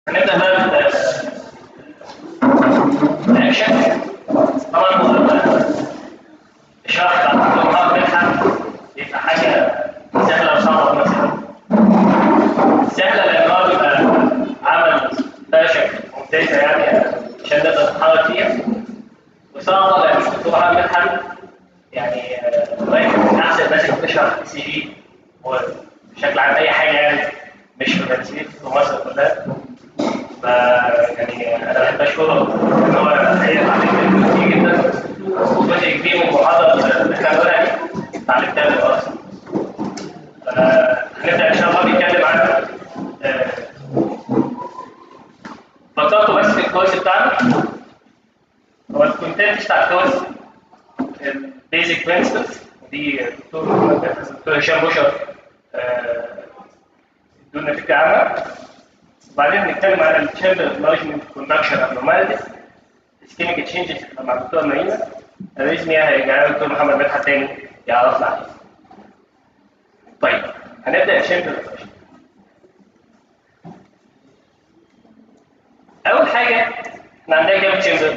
هنبدا بقى بال- الاكشن طبعا هو الشرح بتاع الدكتور محمد مدحت بيبقى حاجه سهله وصعبه في نفس الوقت سهله لان هو بيبقى عمل فاشل ممتازه يعني عشان نقدر نتحرك فيها وصعبه لان الدكتور محمد مدحت يعني آه، واحد من احسن الناس اللي بتشرح في سي جي وبشكل عام اي حاجه يعني مش في تنسيق في مصر كلها ف يعني انا بحب اشكره ان هو الحقيقه اتعلمت منه كتير جدا وجزء كبير من المحاضره اللي احنا بنقولها دي اتعلمتها منه اصلا فهنبدا ان شاء الله نتكلم عن آه، فكرته بس في الكورس بتاعنا هو الكونتنت بتاع الكورس البيزك برنسبلز دي الدكتور الدكتور هشام بشر آه، ادونا فكره عنها وبعدين نتكلم عن الشامبر انلارجمنت كوندكشن ابنورماليتيز اسكيميك تشينجز مع الدكتور مارينا الاريزميا هيرجع الدكتور محمد مدحت تاني يعرفنا عليه. طيب هنبدا الشامبر اول حاجه احنا عندنا كام تشامبر؟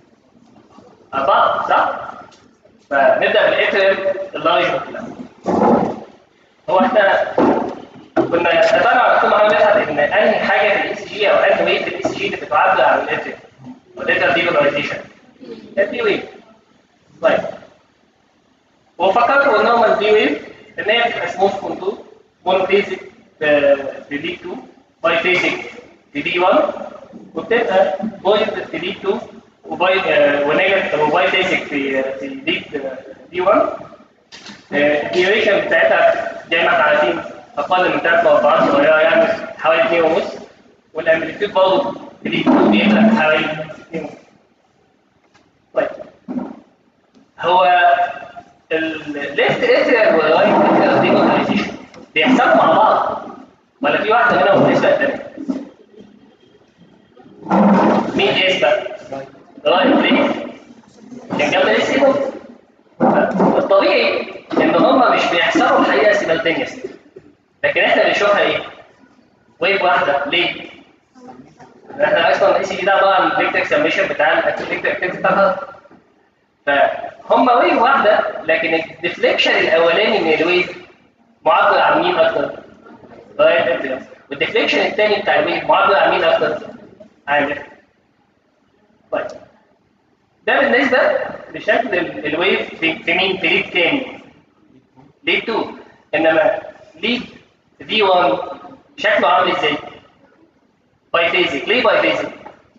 اربعه صح؟ فنبدا بالاتريال اللارجمنت الاول. هو احنا كنا اتفقنا على الدكتور محمد مدحت ان انهي حاجه في الاي سي جي او انهي ويف في الاي سي جي اللي بتعبر عن الاتريال والاتريال ديبولاريزيشن. البي ويف. طيب وفكرت النورمال بي ويف ان هي بتبقى سموث كونتور مونوفيزيك في دي 2 باي فيزيك في دي 1 وبتبقى بوزيتيف في دي 2 وباي ونيجاتيف وباي فيزيك في في دي دي 1 الديوريشن بتاعتها زي ما احنا عارفين اقل من ثلاث مربعات صغيره يعني حوالي 2 ونص والامبليتيود برضه في دي 2 بيبقى حوالي 2 ونص. طيب هو الليفت اتريال والرايت اتريال ديبولاريزيشن بيحصلوا مع بعض ولا في واحده منهم بتسبق الثانيه؟ مين يسبق؟ رايت ليه؟ عشان جنب الاس الطبيعي ان هم مش بيحصلوا الحقيقه سيمالتينيوس لكن احنا بنشوفها ايه؟ ويف واحده ليه؟ احنا اصلا الاي سي دي ده عباره عن الكتريك سميشن بتاع الكتريك اكتيفيتي بتاعها فهم ويف واحده لكن الديفليكشن الاولاني من الويف معبر عن مين اكتر؟ رايت انفلونس والديفليكشن الثاني بتاع الويف معبر عن مين اكتر؟ عن الليفت طيب ده بالنسبه لشكل ال- الويف في, في مين؟ في ليد تاني ليد 2 انما ليد في 1 شكله عامل ازاي؟ باي فيزيك ليه باي فيزيك؟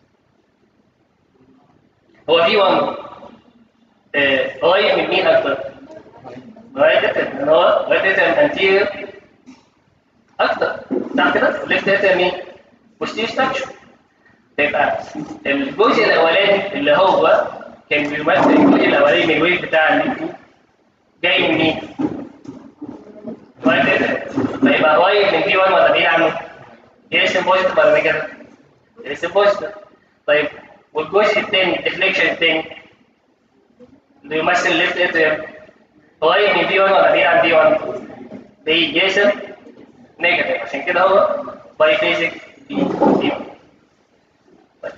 هو في 1 آه، قريب من مين اكتر؟ رايت اتر ان هو رايت اتر انتيريور اكتر صح كده؟ ليفت اتر مين؟ بوستير ستراكشر تبقى الجزء الاولاني اللي هو كان بيمثل الجزء الاولاني من الويف بتاع الليفو جاي من مين؟ رايت اتر فيبقى قريب من في 1 ولا بعيد عنه؟ يرسم بوزيتيف ولا نيجاتيف؟ يرسم بوزيتيف طيب والجزء الثاني الديفليكشن الثاني اللي يمثل الليفت اتريم قريب من في 1 ولا بعيد عن في 1 بيرسم نيجاتيف عشان كده هو باي فيزيك في في 1 طيب.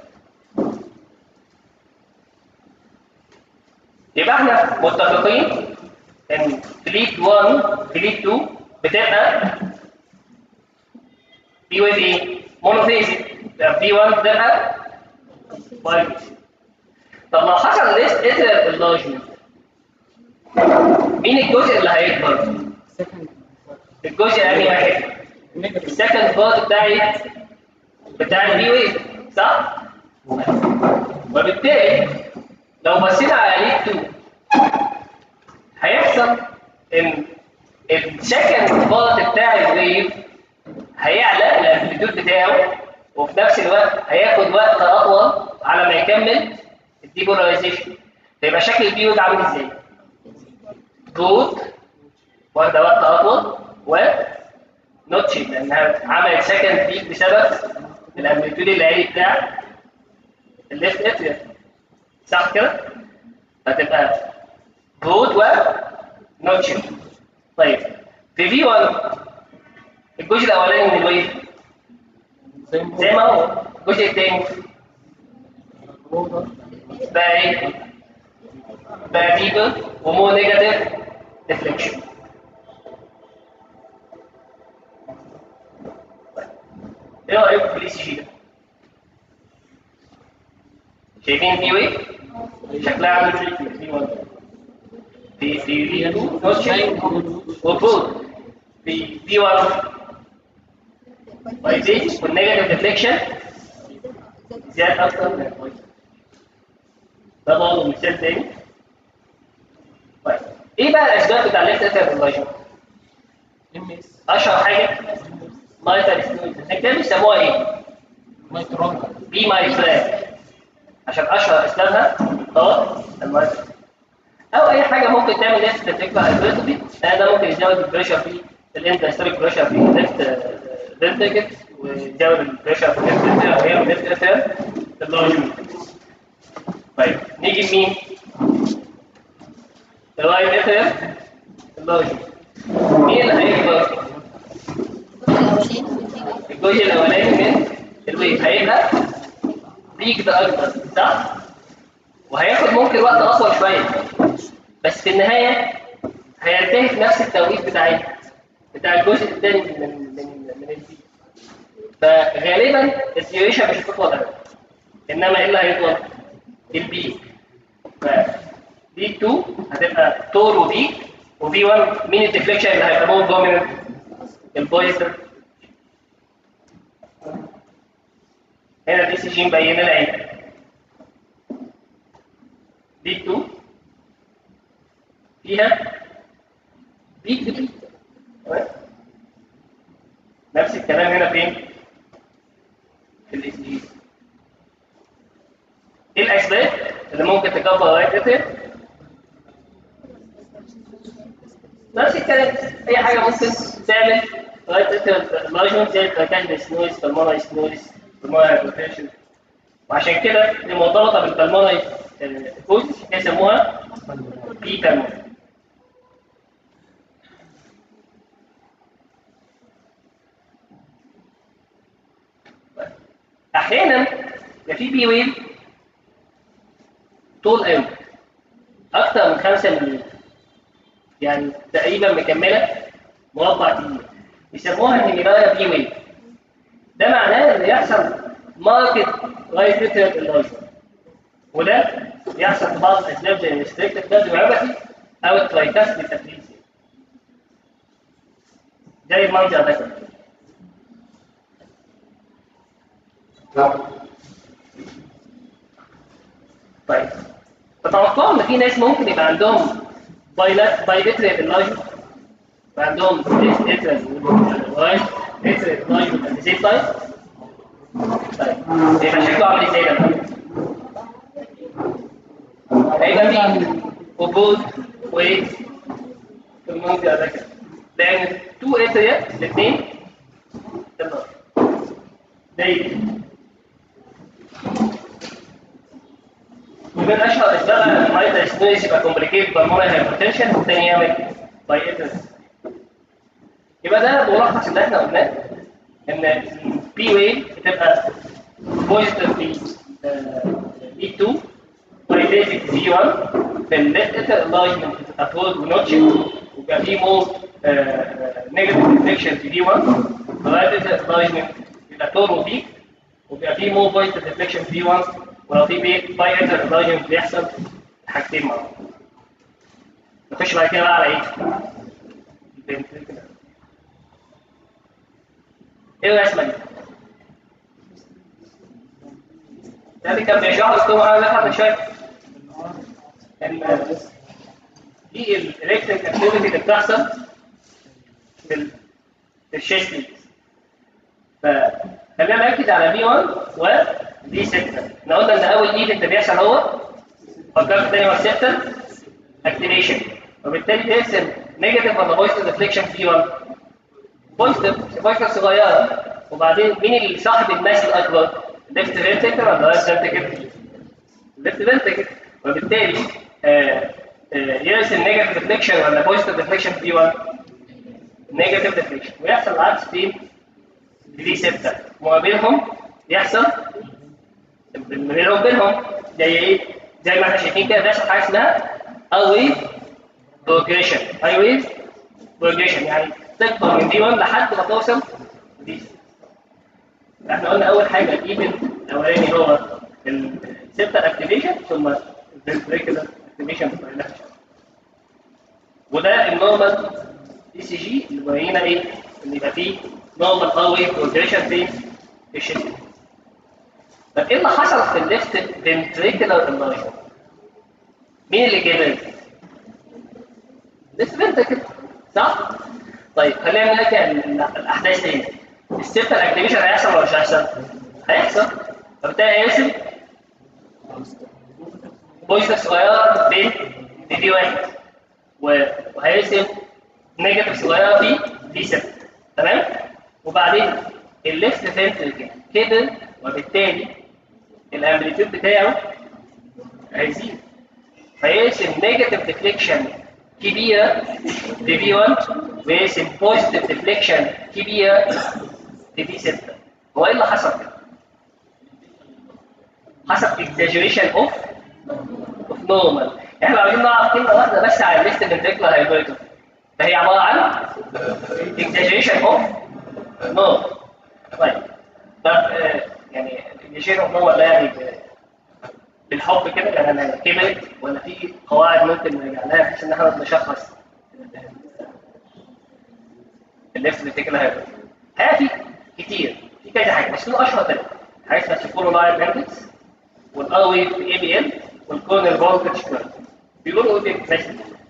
يبقى احنا متفقين ان فليت 1 فليت 2 بتبقى في ويف ايه؟ مونوفيزيك في 1 بتبقى باي فيزيك طب لو حصل ليست اتريال انلارجمنت مين الجزء اللي هيكبر؟ الجزء انهي واحد؟ السكند بارت بتاعي بتاع البي ويف صح؟ وبالتالي لو بصينا على ليد 2 هيحصل ان السكند بارت بتاع الويف هيعلى الامبليتيود بتاعه وفي نفس الوقت هياخد وقت اطول على ما يكمل الديبولاريزيشن فيبقى شكل البي ويف عامل ازاي؟ جود واخده وقت اطول و نوتشي لانها عملت سكند بيك بسبب الامبليتيود العالي بتاع الليفت اتريال صح كده؟ فتبقى جود و نوتشي طيب في في 1 الجزء الاولاني من الويف زي ما زي ما هو الجزء الثاني هو ده بقى ايه؟ بقى ديبر ومو نيجاتيف ديفليكشن ايه رايكم في الاي سي جي ده؟ شايفين دي ويف؟ شكلها عامل ازاي في في 1 في في في 2 نوتشن وفوق في في 1 وايزيت والنيجاتيف ديفليكشن زياد اكتر من البوينت ده برضه مثال تاني طيب ايه بقى الاسباب بتاع الليفت اتر اللايجن ام اس اشهر حاجه مايتر ستينويد الكتاب بيسموها ايه مايترونجا بي ماي فلاج عشان اشهر اسبابها ضغط المايتر او اي حاجه ممكن تعمل ليفت تكفى هايبرتروفي ده ممكن يزود البريشر في الانترستوريك بريشر في الليفت فيرتيكت ويزود البريشر في الليفت اتر او يعمل ليفت اتر اللايجن طيب نيجي لمين؟ الرايت اتر اللايجن مين اللي هيكبر؟ الجزء الاولاني من الويف هيبقى بيك ده اكبر صح؟ وهياخد ممكن وقت اطول شويه بس في النهايه هينتهي في نفس التوقيت بتاع ايه؟ بتاع الجزء الثاني من من من البيك فغالبا الديوريشن مش هتطول ابدا انما ايه اللي هيطول؟ البيك ف دي 2 هتبقى تور وبيك وفي 1 مين الديفليكشن اللي هيبقى مور دوميننت؟ البويزر هنا دي سي جي مبين لنا ايه؟ دي 2 فيها بيك بيك تمام؟ نفس الكلام هنا فين؟ في الاس جي ايه الاسباب اللي ممكن تكبر رايت اتر؟ نفس الكلام اي حاجه ممكن تعمل رايت اتر لاجمنت زي الكاندس نويز بالموناي نويز بالموناي هايبوتنشن وعشان كده دي مرتبطه بالبلموناي كوز يسموها بي بالموناي احيانا يبقى في بي ويف طول قوي اكتر من 5 ملم يعني تقريبا مكمله مربع كبير يسموها الهيميبايا بي ويف ده معناه ان يحصل ماركت رايت ريتيرن انلايزر وده يحصل في بعض الاسباب زي الريستريكتد كارديوميوباثي او الترايكاستيك تفليسي زي المنظر ده كده طيب تتوقعوا ان في ناس ممكن يبقى عندهم بايلات بايلاترال انلايجن يبقى عندهم اترال رايت اترال انلايجن ات ذا سيم تايم طيب يبقى شكله عامل ازاي ده بقى؟ هيبقى في وجود ويت في المنطقه ده كده لان تو اتريا الاثنين دايما ومن اشهر اسبابها المايتر ستونيس يبقى كومبليكيت بالمونري هايبرتنشن والثاني يعمل بايتس يبقى ده ملخص اللي احنا قلناه ان البي واي بتبقى بوزيتيف في بي 2 بايتيتك في 1 في الليفت اتر انلايجمنت بتبقى فورد ونوتشنج ويبقى في مور نيجاتيف ديفليكشن في بي 1 رايت اتر انلايجمنت بيبقى تور وبيك وبيبقى في مور بوزيتيف ديفليكشن في بي 1 ولو في بي باي اتر انلايجمنت بيحصل حاجتين مع بعض نخش بعد كده بقى على ايه؟ ايه الرسمه دي؟ ده اللي كان بيشرح لكم انا من شويه ان دي الالكتريك اكتيفيتي اللي بتحصل في ال- في الشيست فخلينا نركز على بي 1 و بي 6 احنا قلنا ان اول ايفنت بيحصل هو فكرت تاني هو 6 اكتيفيشن وبالتالي ترسم نيجاتيف ولا بوزيتيف ريفليكشن في 1 بوزيتيف بوزيتيف صغيره وبعدين مين اللي صاحب الماس الاكبر؟ ليفت فينتكل ولا رايت فينتكل؟ ليفت فينتكل وبالتالي آه آه يرسم نيجاتيف ريفليكشن ولا بوزيتيف ريفليكشن في 1 نيجاتيف ريفليكشن ويحصل العكس فين؟ دي 6 وما بينهم يحصل ما بينهم بينهم زي ايه؟ زي ما احنا شايفين كده بيحصل حاجه اسمها اي بروجريشن اي ويف بروجريشن يعني تكبر من دي 1 لحد ما توصل دي 6 احنا قلنا اول حاجه الايفنت الاولاني هو السبتال اكتيفيشن ثم الفنتريكولار اكتيفيشن وده النورمال اي سي جي اللي بينا ايه؟ ان يبقى فيه نورمال ار ويف بروجريشن في الشيست طب ايه اللي حصل في الليفت فنتريكولار انلايجن؟ مين اللي كبر؟ ليفت فنتريكل صح؟ طيب خلينا نراجع الاحداث تاني السيبتال اكتيفيشن هيحصل ولا مش هيحصل؟ هيحصل فبالتالي هيرسم بوينتر صغيره في في دي واحد وهيرسم نيجاتيف صغيره في دي 6 تمام؟ وبعدين الليفت فنتريكل كبر وبالتالي الامبليتيود بتاعه هيزيد فيرسم نيجاتيف ديفليكشن كبيره في في 1 ويرسم بوزيتيف ديفليكشن كبيره في في 6 هو ايه اللي حصل كده؟ حصل exaggeration of of normal احنا عاوزين نعرف كلمه واحده بس على الليست ventricular hypertrophy فهي عباره عن exaggeration of normal طيب طب آه، يعني exaggeration of normal ده يعني ب- بالحب كده يعني انا كبرت ولا في قواعد ممكن نرجع لها بحيث ان احنا نشخص الليفت ventricular hypertrophy ها في كتير في كذا حاجه بس دول اشهر ثلاثه حاجه اسمها سيكولو لاين اندكس والار ويف اي بي ال والكورنر فولتج كيرف بيقولوا ايه بس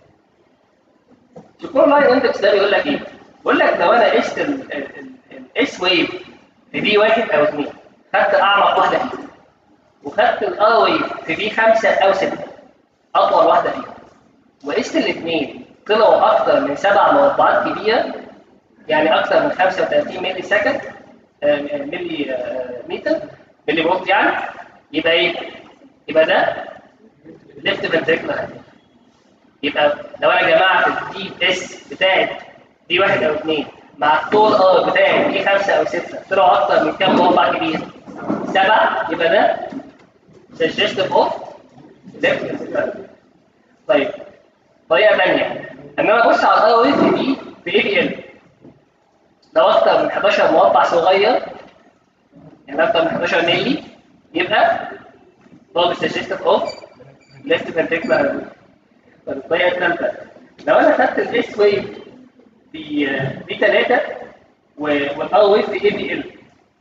سيكولو لاين اندكس ده بيقول لك ايه؟ بيقول لك لو انا قست الاس ويف في بي واحد او اثنين خدت اعمق واحده فيهم وخدت الار ويف في بي خمسه او سته اطول واحده فيهم وقست الاثنين طلعوا اكتر من سبع مربعات كبيره يعني اكتر من 35 ملي سكند آه، ملي آه، متر ملي فولت يعني يبقى ايه؟ يبقى ده ليفت فنتريكولار يبقى لو انا جمعت الدي اس بتاعت دي واحد او اثنين مع الطول ار بتاعت دي خمسه او سته طلعوا اكتر من كام مربع كبير؟ سبعه يبقى ده suggestive of left ventricular طيب طريقه ثانيه ان انا ابص على الار ويف دي في اي بي ال لو اكتر من 11 مربع صغير يعني اكتر من 11 مللي يبقى برضه suggestive of left ventricular طيب الطريقه الثالثه لو انا خدت الاس ويف في في 3 والار ويف في اي بي ال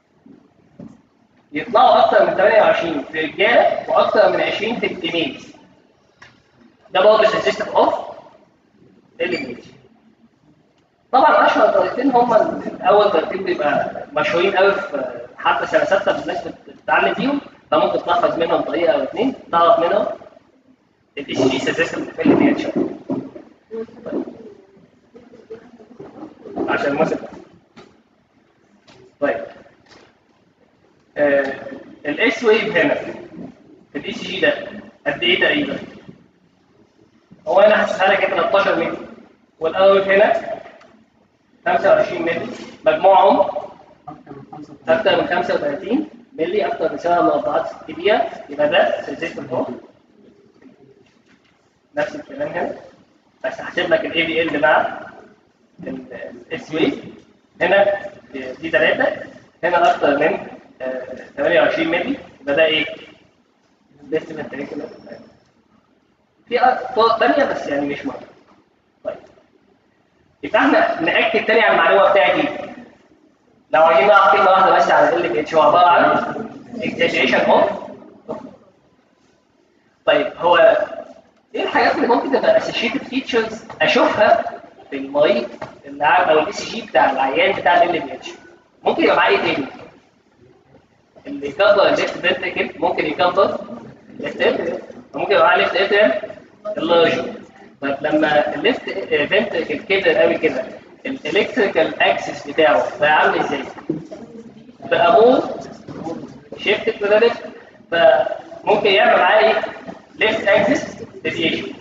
يطلعوا اكتر من 28 في الرجاله واكتر من 20 في الفيميلز ده برضه suggestive of elimination طبعا اشهر طريقتين هما اول طريقتين بيبقى مشهورين قوي في حتى سنه سته الناس بتتعلم فيهم فممكن تحفظ منهم طريقه او اثنين تعرف منهم الاي سي جي سيستم اللي فيها تشوف عشان الموسم طيب آه الاس ويف هنا في الاي سي جي ده قد ايه تقريبا؟ هو انا هحسبها لك 13 متر والار ويف هنا 25 مللي مجموعهم اكثر من 35 مللي اكثر من سبع مربعات كبيره يبقى ده سيزيستم اهو نفس الكلام هنا بس هحسب لك الاي بي ال مع الاس ويف هنا دي 3 هنا اكثر من آه، 28 مللي يبقى ده ايه؟ ليست فنتريكولار في طرق ثانيه بس يعني مش مهم طيب يبقى احنا ناكد تاني على المعلومه بتاعتي لو عايزين نعرف كلمه واحده بس على ال اتش هو عباره عن exaggeration of طيب هو ايه الحاجات اللي ممكن تبقى associated features اشوفها في المريض اللي عامل او الاي سي جي بتاع العيان بتاع ال اتش ممكن يبقى معاه ايه تاني؟ اللي يكبر الليفت فنتريكل ممكن يكبر الليفت اتريم ممكن يبقى معاه ليفت اتريم اللارج طيب لما الليفت فنتريكل كبر قوي كده الالكتريكال اكسس بتاعه بقى عامل ازاي؟ بقى مور شيفت تو ذا ليفت فممكن يعمل معاه ايه؟ ليفت اكسس ديفيشن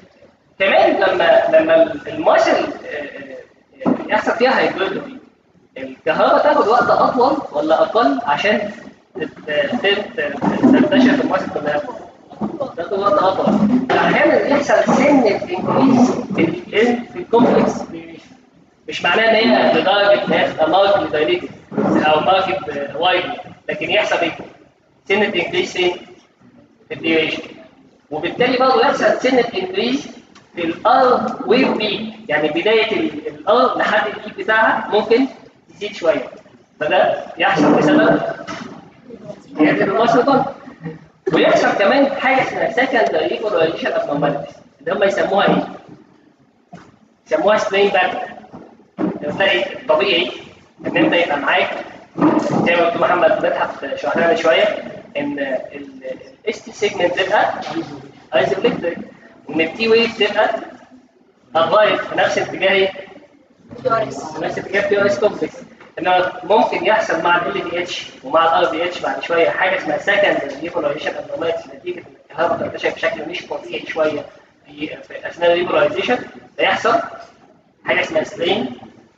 كمان لما لما الماسل يحصل فيها هايبرتروفي الكهرباء تاخد وقت اطول ولا اقل عشان تت- تت- تنتشر في المصر كلها تاخد وقت اطول احيانا يحصل سن انكريز في في الكومبلكس مش معناه ان هي لدرجه ان هي تبقى ماركت دايليتد او ماركت وايد لكن يحصل ايه؟ سنه انكريز فين؟ في الديوريشن وبالتالي برضه يحصل سنه انكريز في الار ويف بي يعني بدايه الار لحد البيك بتاعها ممكن تزيد شويه فده يحصل بسبب زياده المصر ضغط ويحصل كمان حاجه اسمها سكندري ايكولايزيشن ابنورماليتيز اللي هم يسموها ايه؟ يسموها سترين باك تلاقي الطبيعي ان انت يبقى معاك زي ما قلت محمد مدحت شرح لنا من شويه ان الاس تي سيجمنت تبقى ايزوفليكتد وان التي ويف تبقى ابلايد في نفس اتجاه ايه؟ في نفس اتجاه بي اس كومبلكس انما ممكن يحصل مع ال دي اتش ومع الار دي اتش بعد شويه حاجه اسمها سكند ديبولايزيشن ابنورماليتيز نتيجه ان الكهرباء تنتشر بشكل مش طبيعي شويه في في اثناء الديبولايزيشن فيحصل حاجه اسمها سترين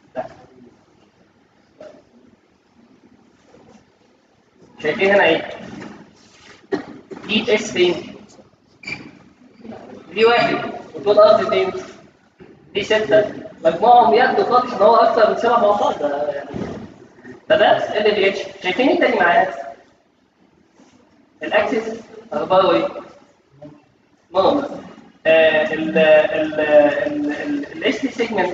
شايفين هنا ايه؟ دي اس فين؟ دي واحد وطول ارض فين؟ دي ستة مجموعهم يبدو خالص ان هو اكثر من سبع مرات ده يعني فده ال دي اتش شايفين ايه تاني معايا؟ الاكسس اخباره ايه؟ نورمال ال ال ال الاس تي سيجمنت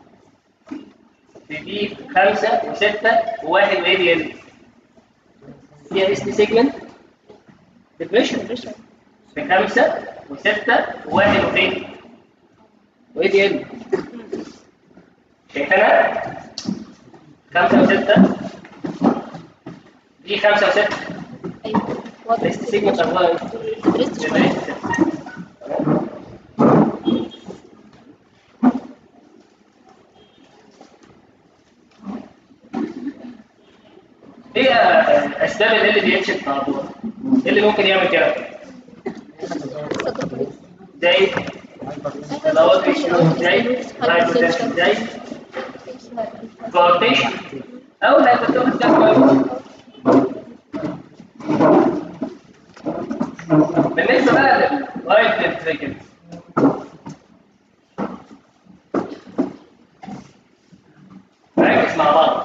في دي خمسة وستة وواحد وايه دي هي اس تي سيجمنت ديبريشن بخمسة وستة وواحد وفين؟ وايه دي ال شايفينها؟ خمسة وستة دي خمسة وستة اس تي سيجمنت اخبارها ايه؟ يبقى اس تي تمام؟ ايه اسباب ال دي اتش في الموضوع؟ ايه اللي ممكن يعمل كده؟ زي الأول زي هايبوتنشن زي فلورتيشن او الهايبوتنشن ده بالنسبه بقى للرايت فنتريكل نركز مع بعض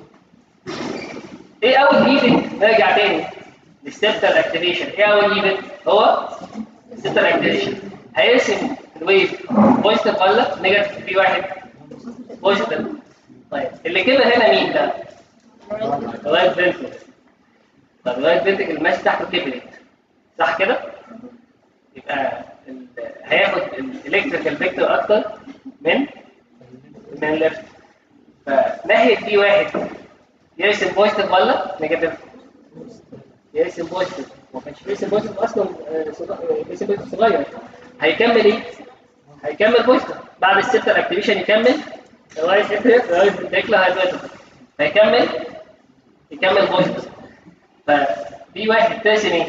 ايه اول ايفنت نرجع تاني للسيبتال اكتيفيشن ايه اول ايفنت هو السيبتال اكتيفيشن هيرسم الويف بوزيتيف ولا نيجاتيف في واحد بوزيتيف طيب اللي كده هنا مين ده الرايت فنتريكل طب الرايت فنتريكل ماشي تحته كبرت صح كده يبقى ال- هياخد الالكتريكال فيكتور اكتر من من الليفت فناحيه دي واحد يرسم بوزيتيف ولا نيجاتيف؟ يرسم بوزيتيف ما كانش بيرسم بوزيتيف اصلا آه، صغ- آه، بيرسم بوزيتيف صغير هيكمل ايه؟ هيكمل بوزيتيف بعد السيبتال اكتيفيشن يكمل الرايت فيكتور الرايت فيكتور هيبوزيتيف هيكمل يكمل بوزيتيف فدي واحد ترسم ايه؟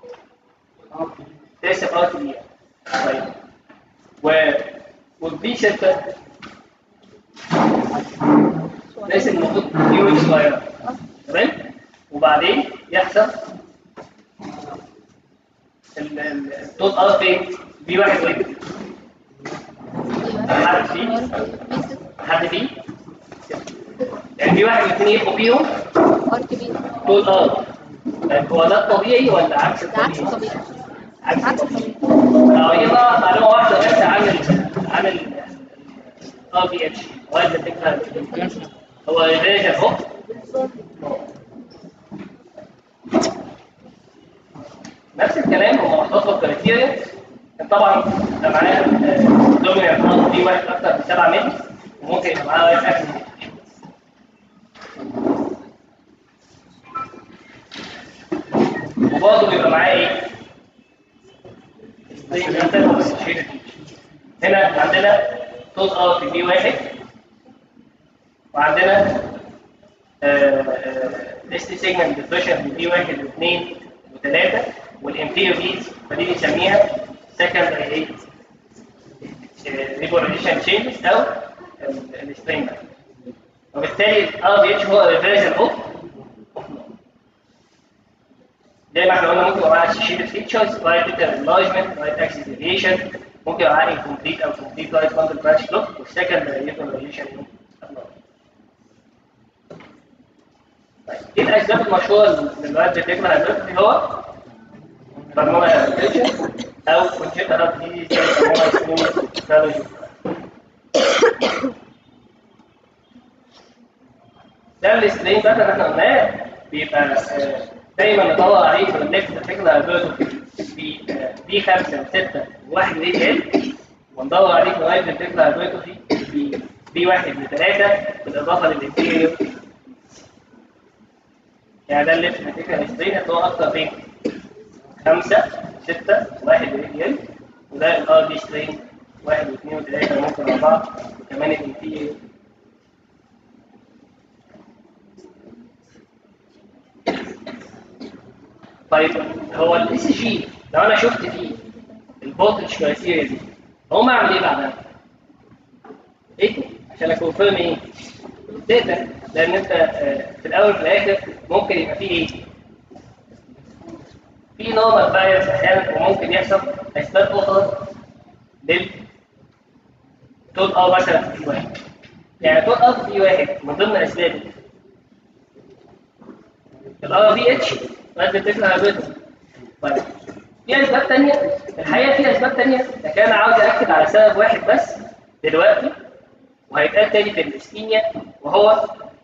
ترسم اوت دي طيب و والبي ستة لازم المفروض يوم صغيرة تمام وبعدين يحصل ال- ال- الدوت ار فين بي واحد واحد حد فيه حد فيه يعني بي واحد واثنين يبقوا فيهم دول ار طيب هو ده الطبيعي ولا عكس عكس الطبيعي؟ الطبيعي عكس عكس الطبيعي الطبيعي اه هي بقى معلومه واحده بس عن ال عن ال ار بي اتش وايد الفكره هو ريليشن اهو نفس الكلام هو محطوط له كريتيريا طبعا ده معاه دومينانت نقط دي واحد اكتر من 7 مللي وممكن يبقى معاه واحد اكتر من وبرضه بيبقى معاه ايه؟ زي ما انت هنا عندنا توز ار في بي واحد وعندنا اس تي سيجمنت ديبريشن في بي واحد واثنين وثلاثه والانفيريور بيز فدي بنسميها سكندري ايه؟ ريبوليشن تشينجز او السترينج وبالتالي الار بي اتش هو ريفرجن اوف زي ما احنا قلنا ممكن يبقى معاه associated features رايت بيتر enlargement رايت اكسس deviation ممكن يبقى معاه incomplete او complete رايت bundle branch block والسكند utilization طيب ايه الاسباب المشهوره للرايت بيتر هايبرتروفي هو برمجه هايبرتروفي او congenital disease زي برمجه اسمه pathology ده الاسترين بقى اللي احنا قلناه بيبقى آه، دايما ندور عليه في الليفت فكره هايبرتروفي في بي 5 و6 و1 دي ال وندور عليه في رايت فكره هايبرتروفي في بي 1 ل 3 بالاضافه للانتيريور يعني ده الليفت فكره الاسترين هتلاقوه اكتر بين 5 6 1 دي ال وده الار دي سترين 1 و2 و3 ممكن 4 وكمان الانتيريور طيب هو الاي سي جي لو انا شفت فيه الفولتج كرايتيريا دي هقوم اعمل ايه بعدها؟ ايه عشان اكونفيرم ايه؟ الداتا لان انت آه، في الاول وفي الاخر ممكن يبقى فيه ايه؟ في نورمال فايروس احيانا وممكن يحصل اسباب اخرى لل تول ار مثلا في واحد يعني تول ار في واحد من ضمن اسبابه الار بي اتش قد الفكره هابطه طيب في اسباب تانية الحقيقه في اسباب تانية لكن انا عاوز اكد على سبب واحد بس دلوقتي وهيتقال تاني في الاسكيميا وهو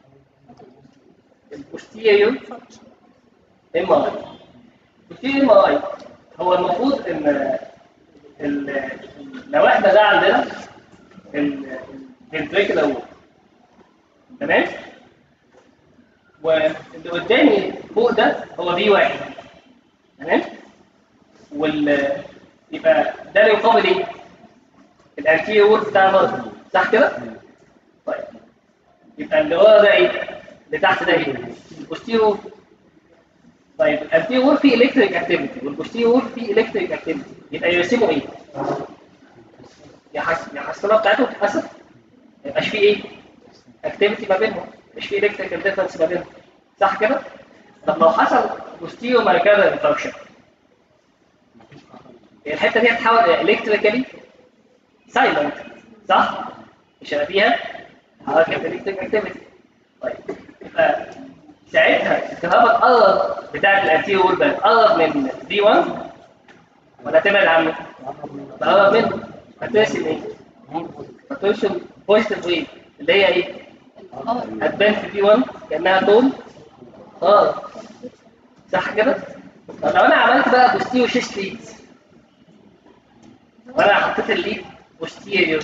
البوستيريور ام اي البوستيريور ام اي هو المفروض ان ال- لو احنا ده عندنا الفنتريكل وول تمام واللي قدامي فوق ده هو بي واحد تمام وال يبقى ده اللي يقابل ايه؟ الانتيريور وول بتاع الراجل صح كده؟ طيب يبقى اللي ورا ده ايه؟ اللي تحت ده ايه؟ البوستيريور طيب الانتيريور وول فيه الكتريك اكتيفيتي والبوستيريور وول فيه الكتريك اكتيفيتي يبقى يرسموا ايه؟ يا حس يا الحصيله بتاعتهم تتحسب ما يبقاش فيه ايه؟ اكتيفيتي ما بينهم مش في الكتريكال ديفرنس ما بينهم صح كده؟ طب لو حصل بوستيريو مايكارد انفكشن الحته دي هتتحول الى الكتريكالي سايلنت صح؟ مش هيبقى فيها حركه الكتريك اكتيفيتي طيب يبقى ساعتها الكهرباء تقرب بتاعت الانتيريور وول بان تقرب من دي 1 ولا تبعد عنه؟ تقرب منه هترسم ايه؟ هترسم بوزيتيف ويف اللي هي ايه؟ هتبان في بي 1 كانها طول اه صح كده؟ طب لو انا عملت بقى بوستيريو شيست ليد وانا حطيت الليد بوستيريو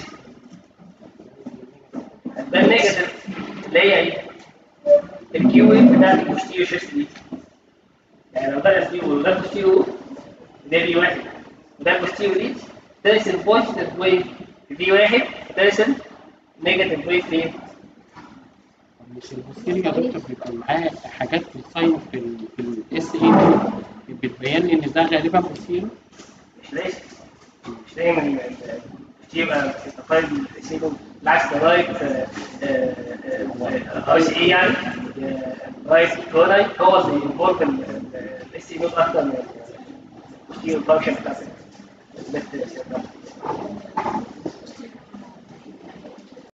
هتبان نيجاتيف اللي هي ايه؟ الكيو ويف بتاعت البوستيريو شيست ليد يعني لو ده البوستيريو وده البوستيريو ده بي واحد وده البوستيريو ليد ترسم بوزيتيف ويف في بي واحد وترسم نيجاتيف ويف فين؟ مش البوستيريو يا دكتور بيبقى معاه حاجات في الساين في ال في الاس اي بتبين لي ان ده غالبا بوستيريو مش لازم مش دايما ال- ال- يبقى تقارن السيبو بالعكس ده رايت اي سي اي يعني آه، رايت كوناي هو اللي انفولف الاس اي نوت اكتر من الفانكشن بتاعت الليفت